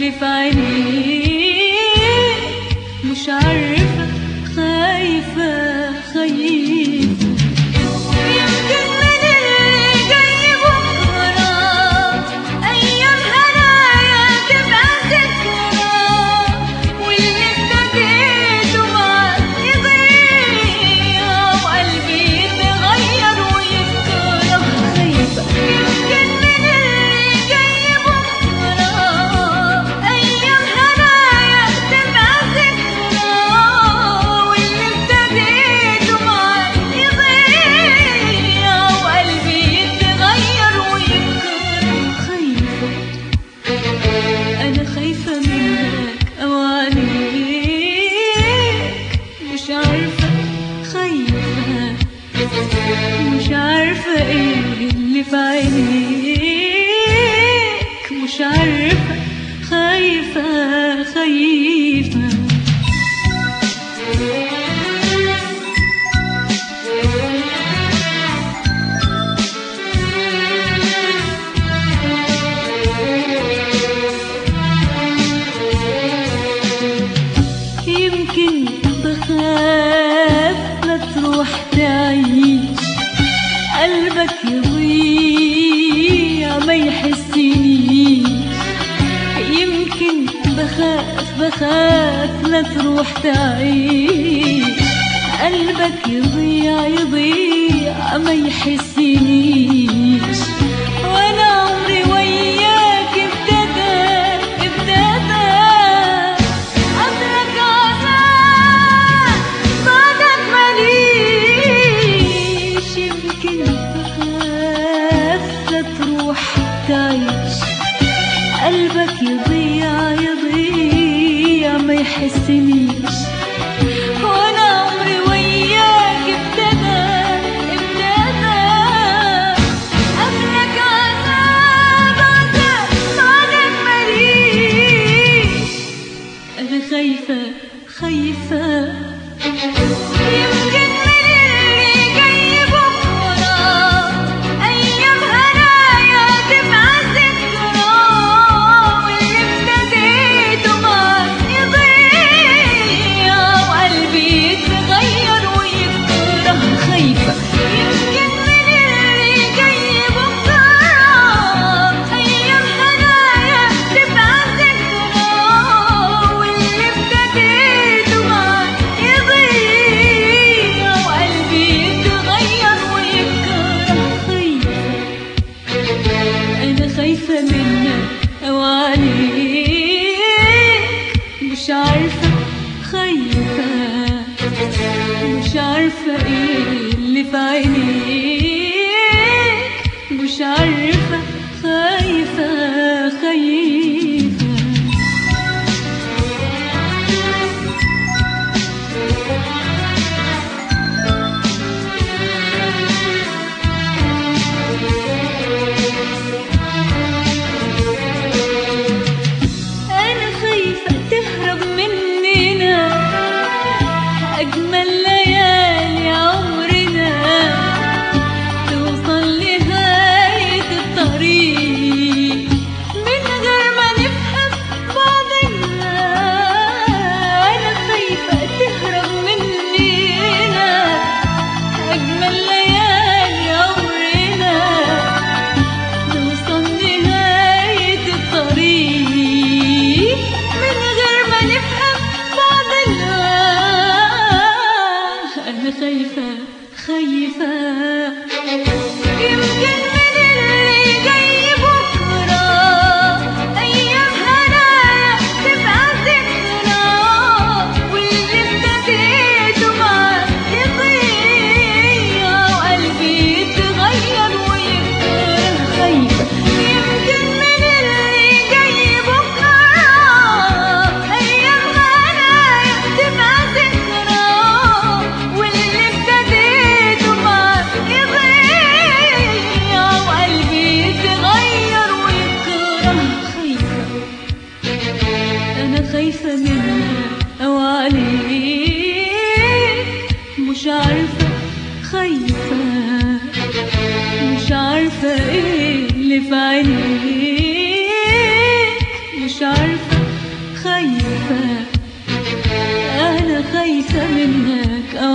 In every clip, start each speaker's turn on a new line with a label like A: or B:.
A: اللي في عينيك مش عارفة خايفة خايفة يمكن من اللي جاي بكرة أيام هنايا تبقى ذكرى واللي ابتديته معاك يضيع وقلبي يتغير ويتكره خايفة يمكن من اللي جاي بكرة أيام هنايا تبقى ذكرى واللي ابتديته معاك يضيع وقلبي يتغير ويتكره خايفة أنا خايفة منك أو عليك مش عارفة خايفة مش عارفة إيه اللي في عينيك مش عارفة خايفة خايفة يمكن بخاف لا تروح تعيش قلبك يضيع ما يحسنيش يمكن بخاف بخاف لا تروح تعيش قلبك يضيع يضيع ما يحسنيش وانا عمري وياك ابتدى ابتدى قبلك عذاب بعدك ماليش يمكن بخاف لا تروح تعيش قلبك يضيع يضيع ما يحسنيش وانا عمري وياك ابتدى ابتدى قبلك عذاب عذاب بعدك ماليش أنا خايفة خايفة يمكن من اللي جاي بكرة أيام هنايا تبقى ذكرى واللي ابتديته معاك يضيع وقلبي يتغير ويتكره خايفة يمكن من اللي جاي بكرة أيام هنايا تبقى ذكرى واللي ابتديته معاك يضيع وقلبي يتغير ويتكره خايفة أنا خايفة منك أو عليك مش عارفة خايفة مش عارفة إيه اللي في عينيك مش عارفة خايفة خايفة أنا خايفة تهرب مننا أجمل ليالي عمرنا توصل لغاية الطريق من غير ما نفهم بعضنا أنا خايفة تهرب مننا أجمل ليالي عمرنا نوصل نهاية الطريق من غير ما نفهم بعضنا أنا خايفة خايفة يمكن من اللي جاي بكرة أيام هنايا تبقى ذكرى واللي ابتديته معاك يضيع وقلبي يتغير ويتكره خايفة يمكن من اللي جاي بكرة أيام هنايا تبقى ذكرى واللي ابتديته معاك يضيع وقلبي يتغير ويتكره خايفة أنا خايفة منك أو عليك مش عارفة خايفة مش عارفة ايه اللي في عينيك مش عارفة خايفة أنا خايفة منك أو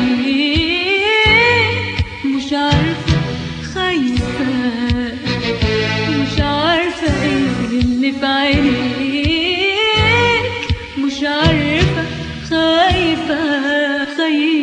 A: عليك مش عارفة خايفة مش عارفة ايه اللي في عينيك مش عارفة خايفة خايفة